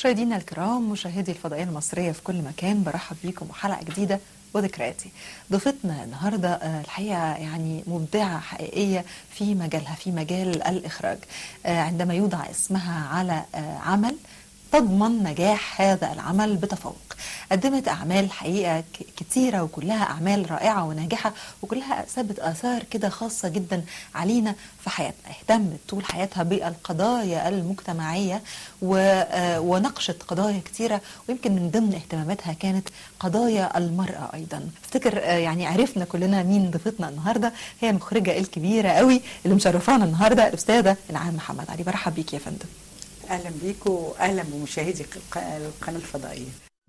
مشاهدينا الكرام مشاهدي الفضائية المصرية في كل مكان برحب بيكم وحلقة جديدة وذكرياتي ضيفتنا النهاردة آه، الحقيقة يعني مبدعة حقيقية في مجالها في مجال الإخراج آه، عندما يوضع اسمها على آه، عمل تضمن نجاح هذا العمل بتفوق قدمت أعمال حقيقة ك- كتيرة وكلها أعمال رائعة وناجحة وكلها سابت آثار كده خاصة جدا علينا في حياتنا اهتمت طول حياتها بالقضايا المجتمعية و- آه، وناقشت قضايا كتيرة ويمكن من ضمن اهتماماتها كانت قضايا المرأة أيضا افتكر آه، يعني عرفنا كلنا مين ضيفتنا النهاردة هي المخرجة الكبيرة قوي اللي مشرفانا النهاردة الأستاذة إنعام محمد علي برحب بيك يا فندم اهلا بيكم واهلا بمشاهدي الق- القناه الفضائيه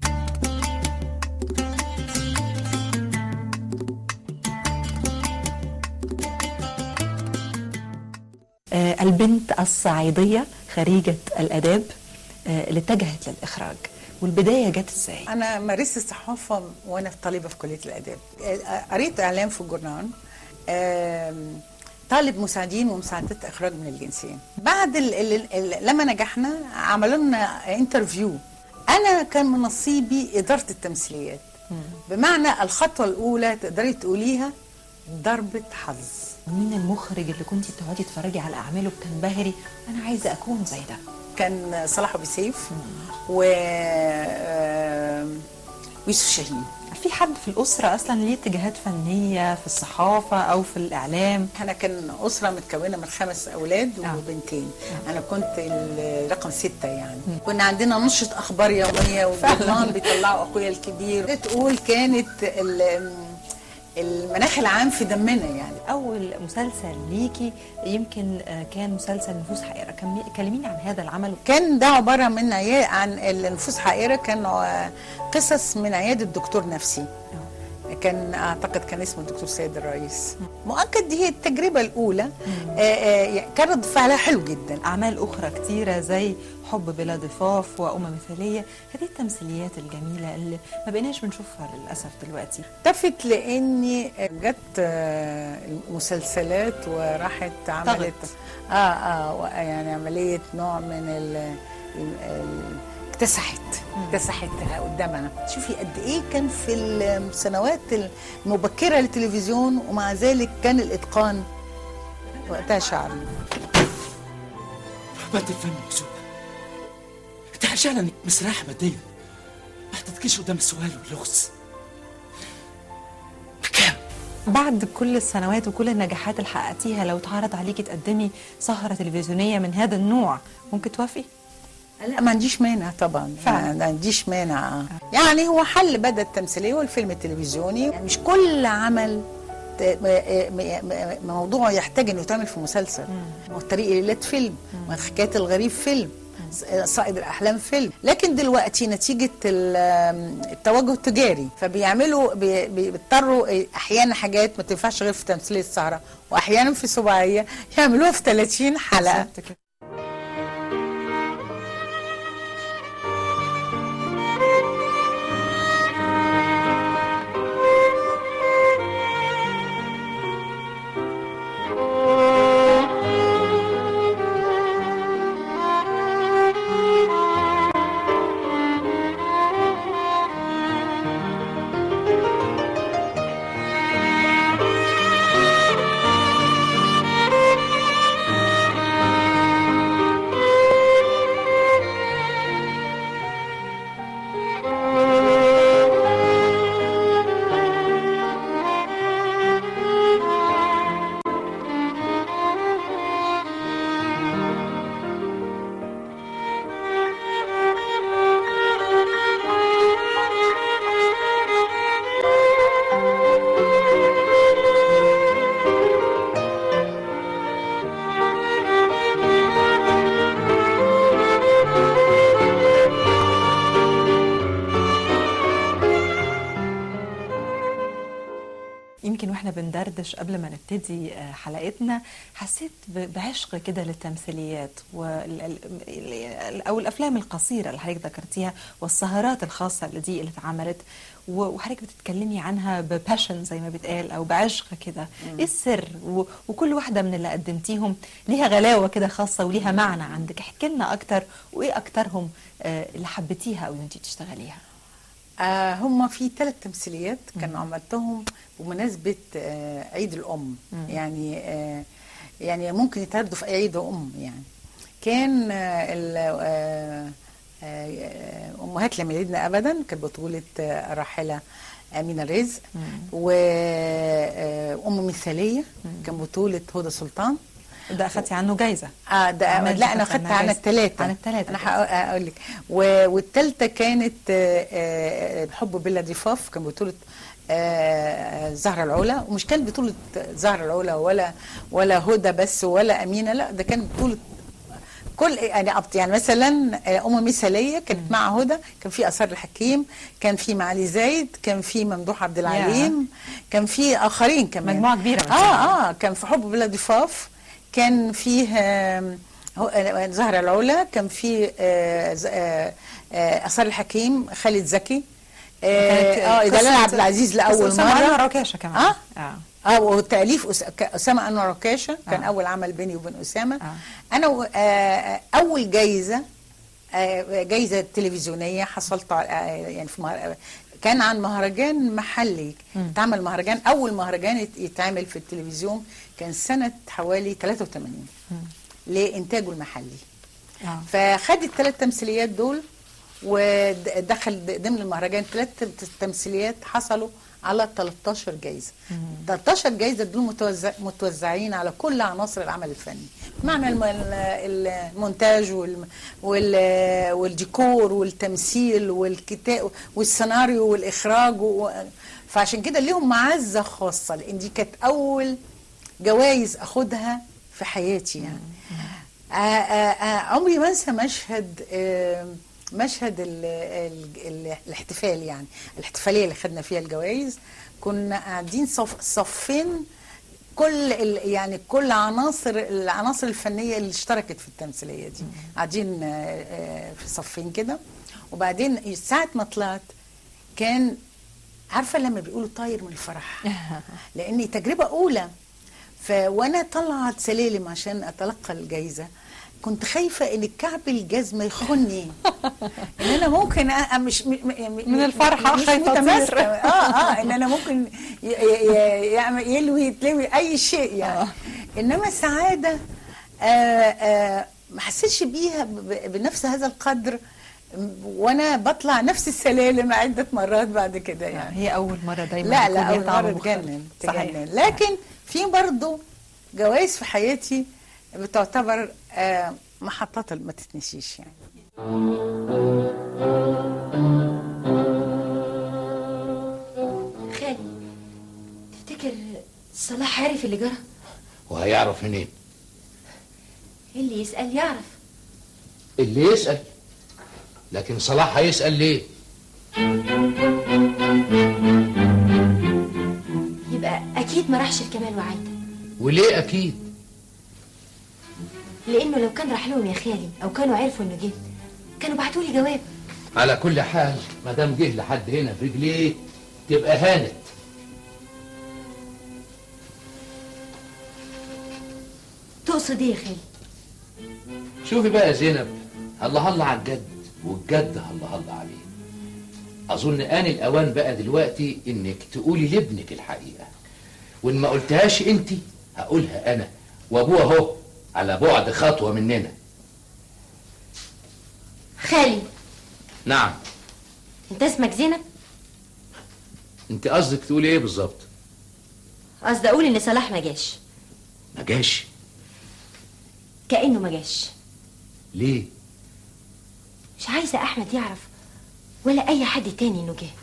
آه، البنت الصعيدية خريجة الآداب آه، اللي اتجهت للإخراج والبداية جت إزاي؟ انا مارست الصحافه وانا في طالبه في كليه الاداب آه، قريت اعلام في الجورنال آم، طالب مساعدين ومساعدات اخراج من الجنسين بعد ال ال ال لما نجحنا عملوا لنا انترفيو انا كان من نصيبي اداره التمثيليات بمعنى الخطوه الاولى تقدري تقوليها ضربه حظ مين المخرج اللي كنتي بتقعدي تتفرجي على أعماله بتنبهري أنا عايزة أكون زي ده كان صلاح ابو سيف و آم، ويوسف شاهين في حد في الأسرة أصلا ليه اتجاهات فنية في الصحافة أو في الإعلام احنا كان اسره متكونه من خمس اولاد آه. وبنتين انا كنت ال- رقم ستة يعني كنا عندنا نشره اخبار يوميه والجرنان بيطلعوا اخويا الكبير تقول كانت ال- المناخ العام في دمنا يعني أول مسلسل ليكي يمكن آه، كان مسلسل نفوس حائرة كمي- كلميني عن هذا العمل كان ده عباره من عيا عن النفوس حائره كان آه، قصص من عياده دكتور نفسي كان اعتقد كان اسمه الدكتور سيد الرئيس مؤكد دي هي التجربه الاولى آه، آه، كان رد فعلها حلو جدا أعمال أخرى كتيرة زي حب بلا ضفاف وأمة مثالية هذه التمثيليات الجميلة اللي ما بقيناش بنشوفها للأسف دلوقتي اكتفت لاني جت آه، المسلسلات وراحت عملت اه اه و- يعني عمليه نوع من ال ال- ال- اكتسحت اكتسحتها قدامنا شوفي قد ايه كان في السنوات المبكره للتلفزيون ومع ذلك كان الاتقان وقتها شعري ما تفهمني شو انت عشان انك مسراحة ماديا ما حطيتكيش قدام السؤال واللغز بكام؟ بعد كل السنوات وكل النجاحات اللي حققتيها لو اتعرض عليكي تقدمي سهرة تلفزيونية من هذا النوع ممكن توافقي؟ لا ما عنديش مانع طبعا فعلا. ما عنديش مانع آه. يعني هو حل بدا التمثيليه والفيلم التلفزيوني يعني مش كل عمل ت- م- م- م- موضوعه يحتاج انه يتعمل في مسلسل ما هو طريق الليلات فيلم ما حكايه الغريب فيلم صائد الاحلام فيلم لكن دلوقتي نتيجه ال- التوجه التجاري فبيعملوا بي- بي- بيضطروا احيانا حاجات ما تنفعش غير في تمثيليه السهره واحيانا في سباعيه يعملوها في 30 حلقه بالظبط كده. بندردش قبل ما نبتدي آه، حلقتنا حسيت ب- بعشق كده للتمثيليات وال- ال- ال- او الافلام القصيره اللي حضرتك ذكرتيها والسهرات الخاصه اللي دي اللي اتعملت و- وحضرتك بتتكلمي عنها بباشن زي ما بيتقال او بعشق كده ايه السر و- وكل واحده من اللي قدمتيهم ليها غلاوه كده خاصه وليها معنى عندك احكي لنا اكتر وايه اكترهم آه، اللي حبيتيها او انت تشتغليها آه هم في ثلاث تمثيليات كانوا عملتهم بمناسبة آه عيد الأم يعني آه يعني ممكن يتعدوا في أي عيد أم يعني كان آه ال- آه آه أمهات لم يلدنا أبدا كانت بطولة آه الراحلة أمينة رزق وأم مثالية كان بطولة هدى سلطان ده اخدتي عنه جايزه اه ده عملتي لا انا خدتي خدت عنها عن جايزة. الثلاثه عن الثلاثة انا جايزة. هقول لك و- والثالثه كانت آه، آه، حب بلا ضفاف كان بطوله آه، زهرة العلا ومش كانت بطولة زهرة العلا ولا ولا هدى بس ولا أمينة لا ده كانت بطولة كل يعني أبط- يعني مثلا آه، ام مثاليه كانت مع هدى كان في اثار الحكيم كان في معالي زايد كان في ممدوح عبد العليم كان في اخرين كمان مجموعة كبيرة من اه اه كان في حب بلا ضفاف كان فيه آم، هو- آه، زهرة العلا كان فيه آه، ز- آه، آه، اثار الحكيم خالد زكي كانت اه اه قصة- دلال عبد العزيز لاول قصة أسامة مره أنور عكاشة كمان اه اه اه وتاليف أس... ك- اسامه انور عكاشه كان آه. اول عمل بيني وبين اسامه آه. انا و... آه اول جايزه آه جايزه تلفزيونيه حصلت على آه يعني في مهر... كان عن مهرجان محلي اتعمل مهرجان اول مهرجان يت- يتعمل في التلفزيون كان سنه حوالي 83 لانتاجه المحلي آه. فخد الثلاث تمثيليات دول ودخل ضمن المهرجان ثلاث تمثيليات حصلوا على 13 جايزه 13 جايزه دول متوزع متوزعين على كل عناصر العمل الفني معنى الم- ال- المونتاج والم- وال- والديكور والتمثيل والكتاب والسيناريو والاخراج و- فعشان كده ليهم معزه خاصه لان دي كانت اول جوائز اخدها في حياتي يعني آه آه آه عمري ما انسى مشهد آه مشهد ال ال ال الاحتفال يعني الاحتفاليه اللي خدنا فيها الجوائز كنا قاعدين صف صفين كل ال يعني كل عناصر العناصر الفنيه اللي اشتركت في التمثيليه دي قاعدين آه، آه، في صفين كده وبعدين ساعه ما طلعت كان عارفه لما بيقولوا طاير من الفرح لاني تجربه اولى ف وانا طلعت سلالم عشان اتلقى الجائزه كنت خايفه ان الكعب الجزمه يخني ان انا ممكن أ... مش م... م... من الفرحة مش خايفة متماسكه أطير. اه اه ان انا ممكن ي... ي... يعمل- يلوي يتلوي اي شيء يعني انما السعاده آه آه ما حسيتش بيها ب... بنفس هذا القدر وانا بطلع نفس السلالم عده مرات بعد كده يعني هي اول مره دايما لا يكون لا ليها اول طعم مره مختلف. تجنن صحيح تجنن لكن في برضه جوائز في حياتي بتعتبر آه، محطات ما تتنسيش يعني خالي تفتكر صلاح عارف اللي جرى وهيعرف منين اللي يسأل يعرف اللي يسأل لكن صلاح هيسأل ليه يبقى أكيد ما راحش الكمال وعايدة وليه أكيد لأنه لو كان راح لهم يا خالي أو كانوا عرفوا إنه جه كانوا بعتوا لي جواب على كل حال ما دام جه لحد هنا في رجليه تبقى هانت تقصد إيه يا خالي شوفي بقى يا زينب الله الله على الجد والجد الله الله عليه أظن آن الأوان بقى دلوقتي إنك تقولي لابنك الحقيقة وإن ما قلتهاش أنت هقولها أنا وأبوه أهو على بعد خطوة مننا خالي نعم أنت اسمك زينب أنت قصدك تقولي إيه بالظبط قصدي أقول إن صلاح ما جاش ما جاش كأنه ما جاش ليه مش عايزة أحمد يعرف ولا أي حد تاني إنه جه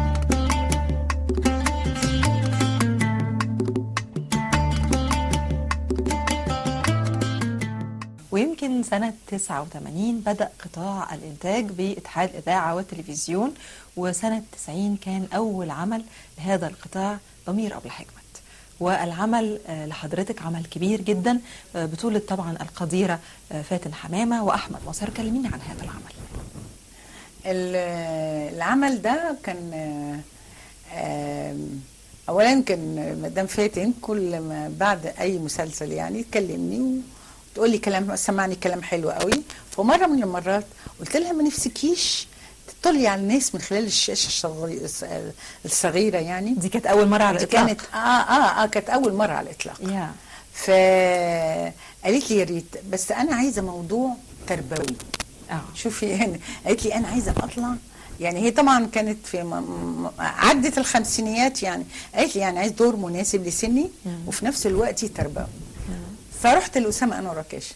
ويمكن سنة 89 بدأ قطاع الإنتاج باتحاد الإذاعة والتلفزيون وسنة 90 كان أول عمل لهذا القطاع ضمير أبو حكمت والعمل آه، لحضرتك عمل كبير جدا آه، بطولة طبعا القديرة آه، فاتن حمامة وأحمد مصر كلميني عن هذا العمل ال- العمل ده كان آه، آم، اولا كان مدام فاتن كل ما بعد اي مسلسل يعني تكلمني وتقول لي كلام سمعني كلام حلو قوي فمره من المرات قلت لها ما نفسكيش تطلعي على الناس من خلال الشاشه الصغير- الص- الصغيره يعني دي كانت أول مرة على دي الإطلاق كانت اه اه اه كانت اول مره على الاطلاق يا فقالت لي يا ريت بس انا عايزه موضوع تربوي اه شوفي يعني قالت لي انا عايزه اطلع يعني هي طبعا كانت في م... م... عدت الخمسينيات يعني قالت لي يعني عايز دور مناسب لسني وفي نفس الوقت تربوي فرحت لاسامه انور ركاش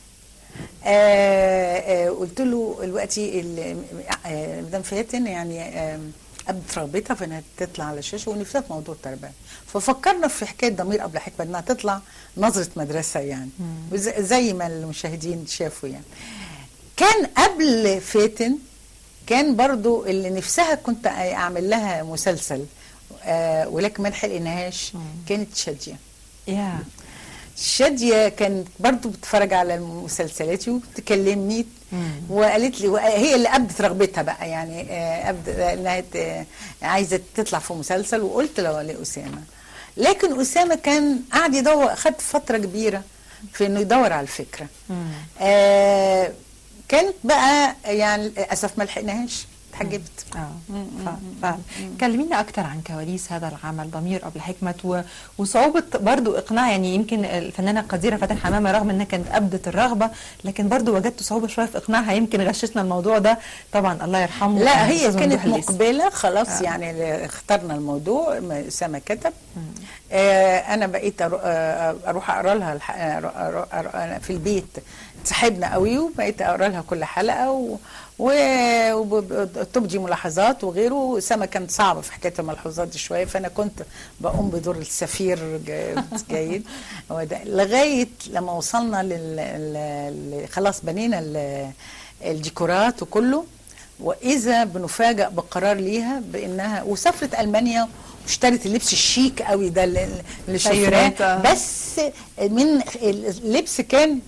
آه آه قلت له دلوقتي ال- آه، مدام فاتن يعني آه ابدت رغبتها في انها تطلع على الشاشه ونفسها في موضوع التربيه ففكرنا في حكايه ضمير قبل حكمه انها تطلع نظره مدرسه يعني وز- زي ما المشاهدين شافوا يعني كان قبل فاتن كان برضو اللي نفسها كنت اعمل لها مسلسل آه ولكن ما لحقناهاش كانت شاديه يا شادية كانت برضو بتتفرج على مسلسلاتي وتكلمني مم. وقالت لي هي اللي ابدت رغبتها بقى يعني آه، ابدت انها ت- عايزه تطلع في مسلسل وقلت له لاسامه لكن اسامه كان قاعد يدور خد فتره كبيره في انه يدور على الفكره مم. آه كانت بقى يعني للاسف ما لحقناهاش اتحجبت اه فعلا فعلا كلمينا اكتر عن كواليس هذا العمل ضمير قبل حكمة و... وصعوبة برضو اقناع يعني يمكن الفنانة قديرة فاتن حمامة رغم انها كانت ابدت الرغبة لكن برضو وجدت صعوبة شوية في اقناعها يمكن غششنا الموضوع ده طبعا الله يرحمه لا هي الأستاذ كانت ممدوح الليثي. مقبله خلاص آه. يعني اللي اخترنا الموضوع ما اسامه كتب آه انا بقيت أرو- آه، اروح اقرا لها الح- آه، أرو- أرو- أرو- أنا في البيت صاحبنا قوي وبقيت اقرا لها كل حلقه و و- وتبدي ملاحظات وغيره اسامه كانت صعبه في حكايه الملحوظات دي شويه فانا كنت بقوم بدور السفير ج- جيد هو ده لغايه لما وصلنا لل لل- خلاص بنينا ال- الديكورات وكله واذا بنفاجئ بقرار ليها بانها وسافرت المانيا واشترت اللبس الشيك قوي ده اللي اللي تغييرات، شفناه آه. بس من اللبس كان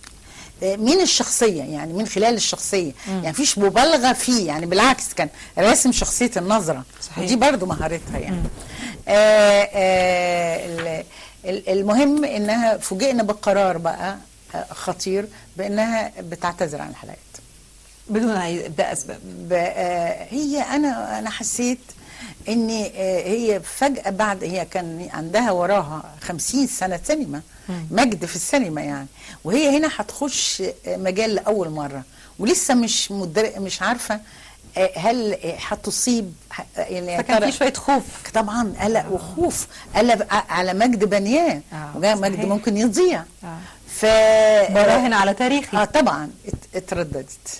من الشخصيه يعني من خلال الشخصيه يعني مفيش مبالغه فيه يعني بالعكس كان راسم شخصيه النظره صحيح. ودي برضو مهارتها يعني آه آه ال- ال- المهم انها فوجئنا بقرار بقى آه، خطير بانها بتعتذر عن الحلقات بدون اي ابداء اسباب ب- آه، هي انا انا حسيت ان آه، هي فجاه بعد هي كان عندها وراها خمسين سنه سينما مجد في السينما يعني وهي هنا هتخش آه، مجال لاول مره ولسه مش مدر... مش عارفه آه، هل آه، هتصيب ه- يعني يا فكان ترى- في شويه خوف طبعا قلق وخوف قلق على مجد بنيان آه، وجاء مجد صحيح. ممكن يضيع آه. ف براهن على تاريخي اه طبعا ات- اترددت آه.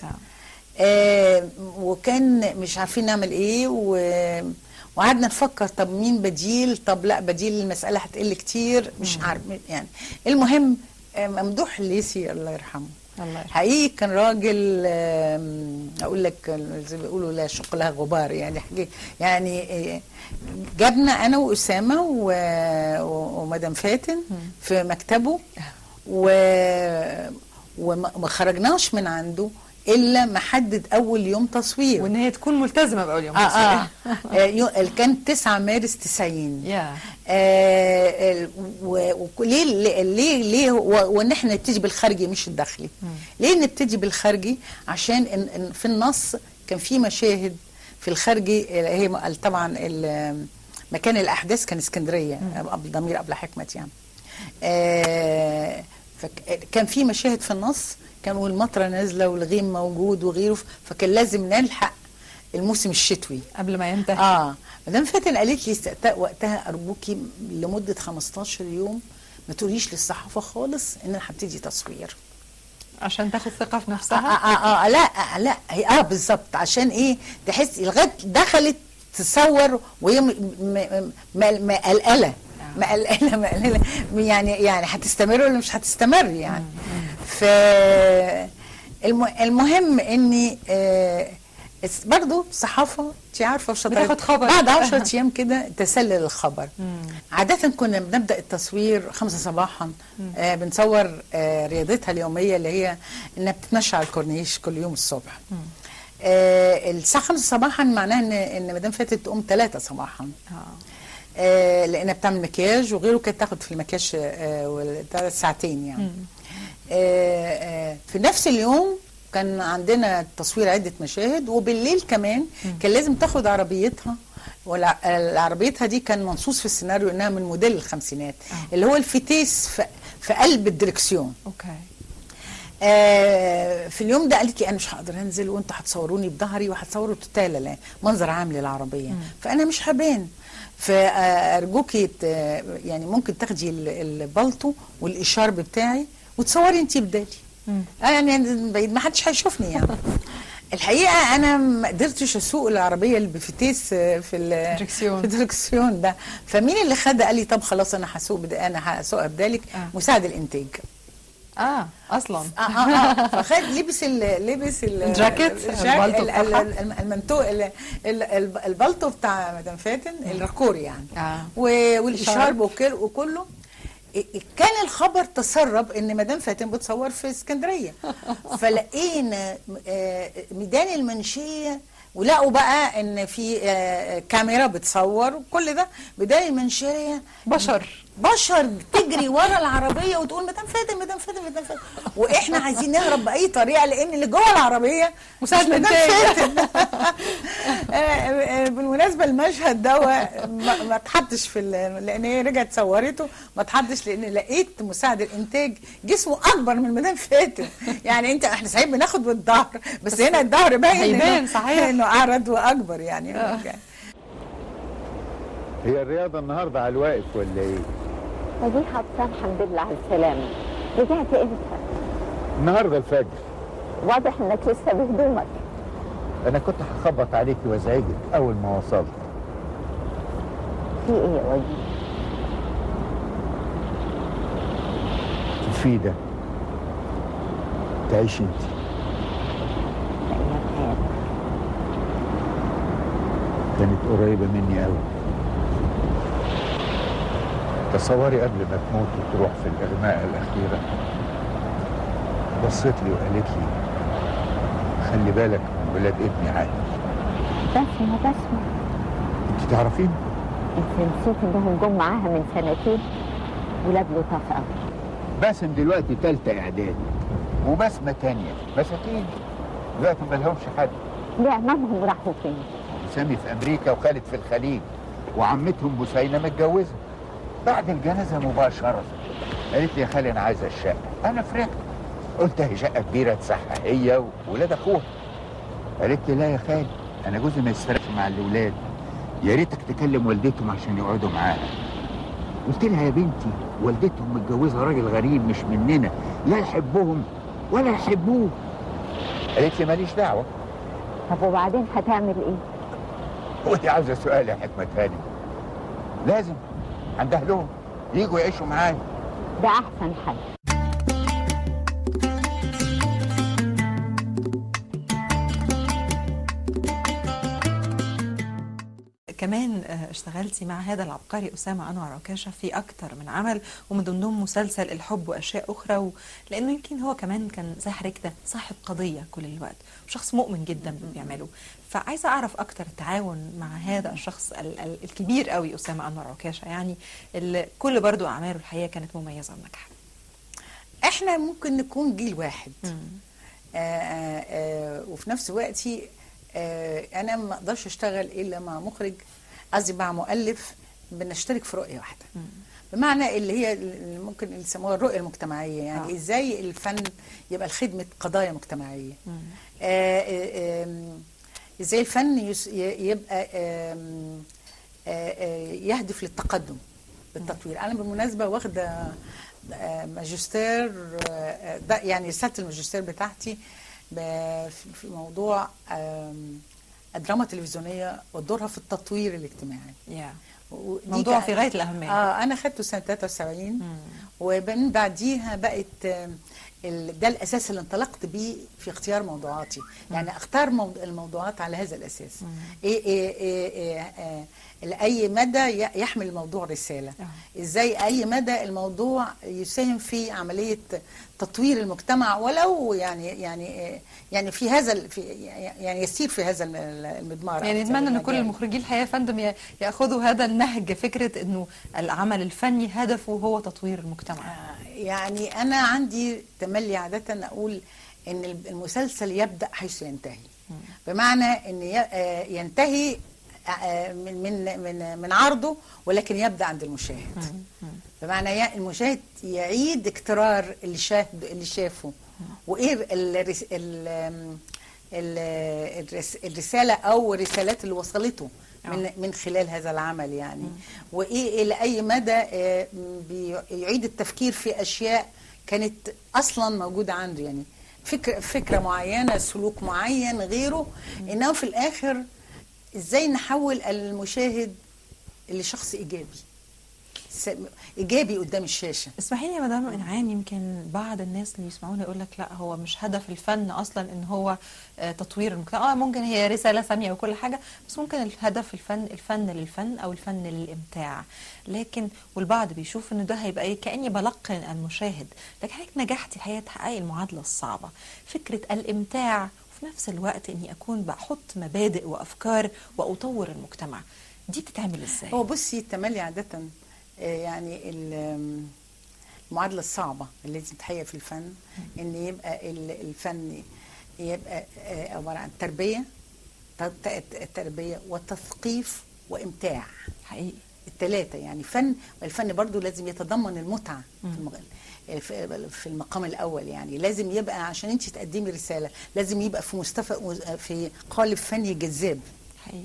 آه وكان مش عارفين نعمل ايه و... وقعدنا نفكر طب مين بديل طب لا بديل المسألة هتقل كتير مش عارف يعني المهم آه، ممدوح الليثي الله يرحمه الله يرحمه. حقيقي كان راجل آم، اقول لك زي ما بيقولوا لا شق لها غبار يعني حقيقي يعني آه، جابنا انا واسامه و... و- ومدام فاتن في مكتبه و... وما ما خرجناش من عنده الا ما حدد اول يوم تصوير وان هي تكون ملتزمه باول يوم اه تصوير. اه آه، يو- كان 9 مارس 90 يا آه ال- و- وليه ليه ليه, ليه و- وان احنا نبتدي بالخارجي مش الداخلي ليه نبتدي بالخارجي عشان إن إن في النص كان في مشاهد في الخارجي آه، هي م- طبعا ال- مكان الاحداث كان اسكندريه قبل ضمير قبل حكمه يعني آه فك- كان في مشاهد في النص كانوا المطره نازله والغيم موجود وغيره فكان لازم نلحق الموسم الشتوي قبل ما ينتهي اه مدام فاتن قالت لي است- وقتها ارجوكي لمده 15 يوم ما تقوليش للصحافه خالص ان انا هبتدي تصوير عشان تاخد ثقه في آه, نفسها آه, آه لا آه لا هي اه بالظبط عشان ايه تحس لغايه دخلت تصور وهي م- م- م- مقلقله مقلقله مقلقله يعني يعني هتستمر ولا مش هتستمر يعني ف الم- المهم اني آه بس برضو الصحافه انت عارفه في شطارة بتاخد خبر. بعد 10 ايام كده تسلل الخبر عاده كنا بنبدا التصوير خمسة صباحا آه بنصور آه رياضتها اليوميه اللي هي انها بتتمشى على الكورنيش كل يوم الصبح آه الساعه 5 صباحا معناها ان ان مدام فاتت تقوم 3 صباحا آه. آه لانها بتعمل مكياج وغيره كانت تاخد في المكياج آه وال- ثلاث ساعتين يعني آه آه في نفس اليوم كان عندنا تصوير عده مشاهد وبالليل كمان كان لازم تاخد عربيتها وعربيتها دي كان منصوص في السيناريو انها من موديل الخمسينات اللي هو الفتيس في, في قلب الدركسيون اوكي آه في اليوم ده قالت لي انا مش هقدر انزل وانتوا هتصوروني بظهري وهتصوروا توتالا لا منظر عام للعربيه فانا مش هبان فارجوكي ت- يعني ممكن تاخدي ال- البلطو والاشارب بتاعي وتصوري انت بدالي آه يعني من بعيد ما حدش هيشوفني يعني الحقيقه انا ما قدرتش اسوق العربيه اللي بفتيس آه، في ال- دركسيون. في الدركسيون ده فمين اللي خدها قال لي طب خلاص انا هسوق بد... انا هسوقها بدالك آه. مساعد الانتاج اه اصلا اه اه اه فخد لبس ال لبس ال الجاكيت، الجاك- البلطو ال- ال- بتاعها. ال- المنتو ال- ال- ال- البلطو بتاع مدام فاتن الركوري يعني آه. و- والاشارب وكل- وكله إ- كان الخبر تسرب ان مدام فاتن بتصور في اسكندريه فلقينا آه، ميدان المنشيه ولقوا بقى ان في آه، كاميرا بتصور وكل ده ميدان المنشيه بشر بشر تجري ورا العربيه وتقول مدام فاتن مدام فاتن مدام فاتن واحنا عايزين نهرب باي طريقه لان اللي جوه العربيه مساعد مش مدام الإنتاج. فاتن آه، آه، بالمناسبه المشهد ده ما ما اتحطش في ال- لان هي رجعت صورته ما اتحطش لان لقيت مساعد الانتاج جسمه اكبر من مدام فاتن يعني انت احنا صحيح بناخد بالظهر بس هنا الظهر باين هيبان إنه- صحيح. انه اعرض واكبر يعني هي الرياضة النهاردة على الواقف ولا ايه؟ مديحة حسام الحمد لله على السلامة رجعت امتى؟ النهاردة الفجر واضح انك لسه بهدومك انا كنت هخبط عليكي وازعجك اول ما وصلت في ايه يا وجيه؟ تفيدة تعيش انت لأنك هذا كانت قريبة مني قوي تصوري قبل ما تموت وتروح في الإغماء الأخيرة بصت لي وقالت لي خلي بالك من ولاد ابني عادل بسمة بسمة انت تعرفين انت نسيت انهم جم معاها من سنتين ولاد لطاف قوي باسم دلوقتي تالتة إعدادي وبسمة تانية مساكين دلوقتي ما لهمش حد ليه عمامهم راحوا فين؟ سامي في امريكا وخالد في الخليج وعمتهم بسينه متجوزه بعد الجنازه مباشره قالت لي يا خالي انا عايزه الشقه انا فرحت قلت هي شقه كبيره تسعها هي وولاد اخوها قالت لي لا يا خالي انا جوزي ما يسرقش مع الاولاد يا ريتك تكلم والدتهم عشان يقعدوا معاها قلت لها يا بنتي والدتهم متجوزه راجل غريب مش مننا لا يحبهم ولا يحبوه قالت لي ماليش دعوه طب وبعدين هتعمل ايه؟ ودي عاوزه سؤال يا حكمة هاني لازم عند اهلهم يجوا يعيشوا معايا ده احسن حل كمان آه، اشتغلتي مع هذا العبقري أسامة أنور عكاشة في أكتر من عمل ومن ضمنهم مسلسل الحب وأشياء أخرى و... لأنه يمكن هو كمان كان زي حضرتك ده صاحب قضية كل الوقت وشخص مؤمن جدا باللي بيعمله فعايزة أعرف أكتر التعاون مع هذا الشخص ال... ال... الكبير قوي أسامة أنور عكاشة يعني اللي كل برضو أعماله الحقيقة كانت مميزة وناجحة احنا ممكن نكون جيل واحد آه آه آه وفي نفس الوقت آه انا ما اقدرش اشتغل الا مع مخرج قصدي مع مؤلف بنشترك في رؤيه واحده بمعنى اللي هي اللي ممكن اللي يسموها الرؤيه المجتمعيه يعني آه. آه. ازاي الفن يبقى لخدمه قضايا مجتمعيه آه آه آم، ازاي الفن يس- ي- يبقى آم، آه، آه، يهدف للتقدم بالتطوير انا بالمناسبه واخده آه، ماجستير آه، ده يعني رساله الماجستير بتاعتي ب- في- في موضوع آم، الدراما التلفزيونيه ودورها في التطوير الاجتماعي يا ودي موضوع كان- في غاية الأهمية اه انا خدته سنه 73 ومن بعديها بقت آم، ال- ده الاساس اللي انطلقت بيه في اختيار موضوعاتي يعني اختار موضوع الموضوعات على هذا الاساس ايه ايه ايه, إيه آه لاي مدى ي- يحمل الموضوع رساله ازاي اي مدى الموضوع يساهم في عمليه تطوير المجتمع ولو يعني يعني آه، يعني في هذا ال- في يعني يسير في هذا الم- المضمار يعني أكتر نتمنى ان يعني. كل المخرجين الحقيقه يا فندم ي- ياخذوا هذا النهج فكره انه العمل الفني هدفه هو تطوير المجتمع يعني أنا عندي تملي عادة أقول إن المسلسل يبدأ حيث ينتهي بمعنى إن ي- آه، ينتهي آه، من من من من عرضه ولكن يبدأ عند المشاهد بمعنى ي- المشاهد يعيد اكترار اللي شاهد اللي شافه وايه الرس ال ال الرس الرساله او الرسالات اللي وصلته من من خلال هذا العمل يعني وايه الى اي مدى آه، بيعيد التفكير في اشياء كانت اصلا موجوده عنده يعني فكره فكره معينه سلوك معين غيره انه في الاخر ازاي نحول المشاهد لشخص ايجابي س- ايجابي قدام الشاشه اسمحي لي يا مدام انعام يمكن بعض الناس اللي يسمعونا يقول لك لا هو مش هدف الفن اصلا ان هو آه، تطوير المجتمع اه ممكن هي رساله ساميه وكل حاجه بس ممكن الهدف الفن الفن للفن او الفن للامتاع لكن والبعض بيشوف انه ده هيبقى ايه كاني بلقن المشاهد لكن حضرتك نجحتي الحقيقه تحققي المعادله الصعبه فكره الامتاع وفي نفس الوقت اني اكون بحط مبادئ وافكار واطور المجتمع دي بتتعمل ازاي هو بصي التملي عادة آه، يعني ال- المعادلة الصعبة اللي لازم تحقق في الفن ان يبقى ال- الفن يبقى آه، عبارة عن تربية ت- ت- تربية وتثقيف وامتاع حقيقي الثلاثة يعني فن والفن برضو لازم يتضمن المتعة في المغ- في- في المقام الأول يعني لازم يبقى عشان انت تقدمي رسالة لازم يبقى في مستوى في قالب فني جذاب حقيقي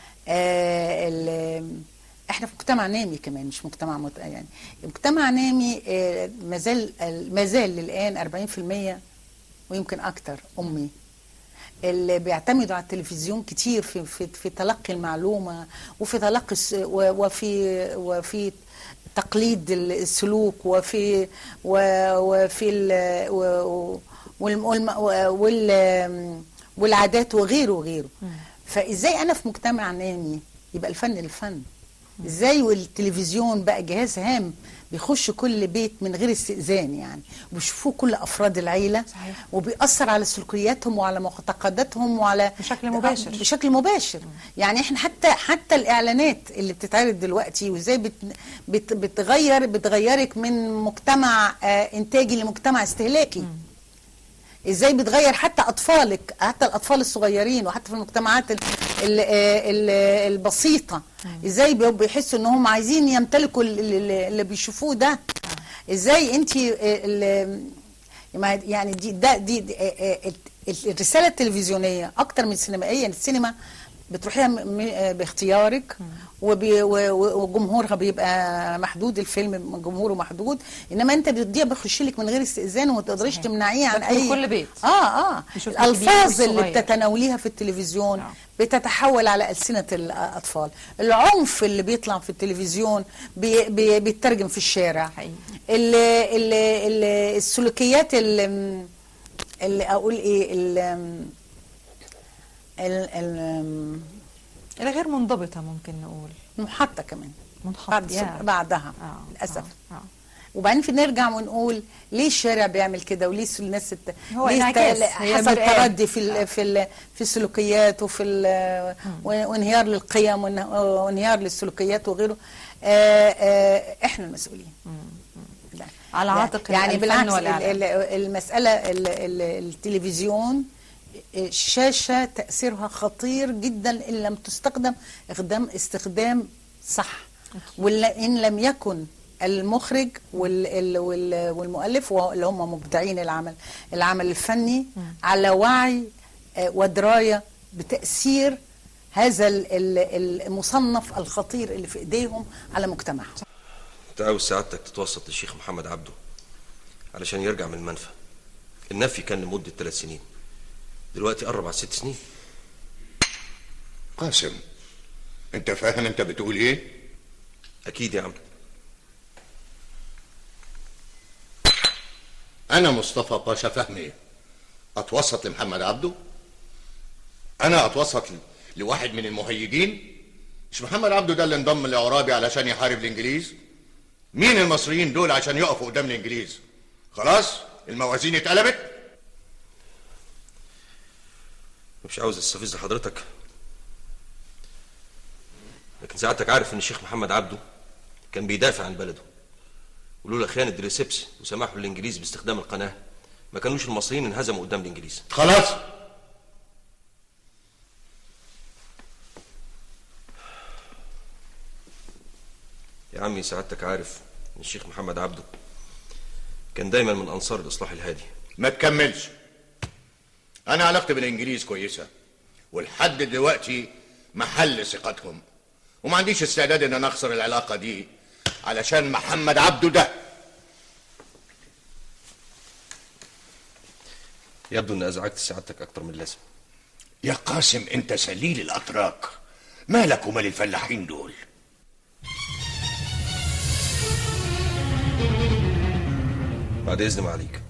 آه ال- احنا في مجتمع نامي كمان مش مجتمع مت... يعني مجتمع نامي آه مازال مازال للان 40% ويمكن اكتر امي اللي بيعتمدوا على التلفزيون كتير في في, في تلقي المعلومه وفي تلقي الس- و- وفي وفي تقليد السلوك وفي و- وفي ال و- والم- والم- وال والعادات وغيره وغيره فازاي انا في مجتمع نامي يبقى الفن الفن ازاي والتلفزيون بقى جهاز هام بيخش كل بيت من غير استئذان يعني وبيشوفوه كل افراد العيله صحيح. وبيأثر على سلوكياتهم وعلى معتقداتهم وعلى بشكل مباشر. بشكل مباشر يعني احنا حتى حتى الاعلانات اللي بتتعرض دلوقتي وازاي بت بت بتغير بتغيرك من مجتمع آه انتاجي لمجتمع استهلاكي ازاي بتغير حتى اطفالك حتى الاطفال الصغيرين وحتى في المجتمعات ال ال ال البسيطه ازاي بي- بيحسوا ان هم عايزين يمتلكوا ال- ال- اللي بيشوفوه ده ازاي انت يعني دي ده دي, دي آه، آه، ال- الرساله التلفزيونيه اكتر من السينمائيه السينما بتروحيها م- م- باختيارك وبي و- و- وجمهورها بيبقى محدود الفيلم جمهوره محدود انما انت بتديها بيخش لك من غير استئذان وما تقدريش صحيح. تمنعيه عن بدخل اي كل بيت. اه اه يشوف الالفاظ الكبير اللي والصغير. بتتناوليها في التلفزيون نعم. بتتحول على ألسنة الأطفال العنف اللي بيطلع في التلفزيون بي بي بيترجم في الشارع حقيقي. ال ال ال السلوكيات اللي, اللي أقول إيه ال ال ال الغير منضبطه ممكن نقول محطة كمان منحط بعد يا. بعدها آه، للأسف آه، آه. وبعدين في نرجع ونقول ليه الشارع بيعمل كده وليه الناس الت... هو ليه انعكاس، الت- هي حصل مرآة. تردي في ال... في ال... في السلوكيات وفي ال... وانهيار للقيم وانه- وانهيار للسلوكيات وغيره آه آه احنا المسؤولين لا. على لا. عاتق يعني الفن بالعكس ال- والإعلام. ال- المسألة ال- ال- التلفزيون الشاشة تأثيرها خطير جدا إن لم تستخدم استخدام استخدام صح وإن لم يكن المخرج وال ال- وال- والمؤلف وهو- اللي هم مبدعين العمل العمل الفني على وعي آه، ودراية بتأثير هذا ال- ال- المصنف الخطير اللي في ايديهم على مجتمعهم كنت عاوز سعادتك تتوسط للشيخ محمد عبده علشان يرجع من المنفى النفي كان لمدة ثلاث سنين دلوقتي قرب على ست سنين قاسم انت فاهم انت بتقول ايه أكيد يا عم انا مصطفى باشا فهمي اتوسط لمحمد عبده انا اتوسط ل- لواحد من المهيجين مش محمد عبده ده اللي انضم لعرابي علشان يحارب الانجليز مين المصريين دول عشان يقفوا قدام الانجليز خلاص الموازين اتقلبت مش عاوز استفز حضرتك لكن سعادتك عارف ان الشيخ محمد عبده كان بيدافع عن بلده ولولا خيانة دريسبس وسماحه للانجليز باستخدام القناة ما كانوش المصريين انهزموا قدام الانجليز خلاص يا عمي سعادتك عارف ان الشيخ محمد عبده كان دايما من انصار الاصلاح الهادي ما تكملش انا علاقتي بالانجليز كويسه ولحد دلوقتي محل ثقتهم وما عنديش استعداد ان انا اخسر العلاقه دي علشان محمد عبده ده يبدو ان ازعجت سعادتك اكتر من اللازم يا قاسم انت سليل الاتراك مالك ومال الفلاحين دول بعد اذن معاليك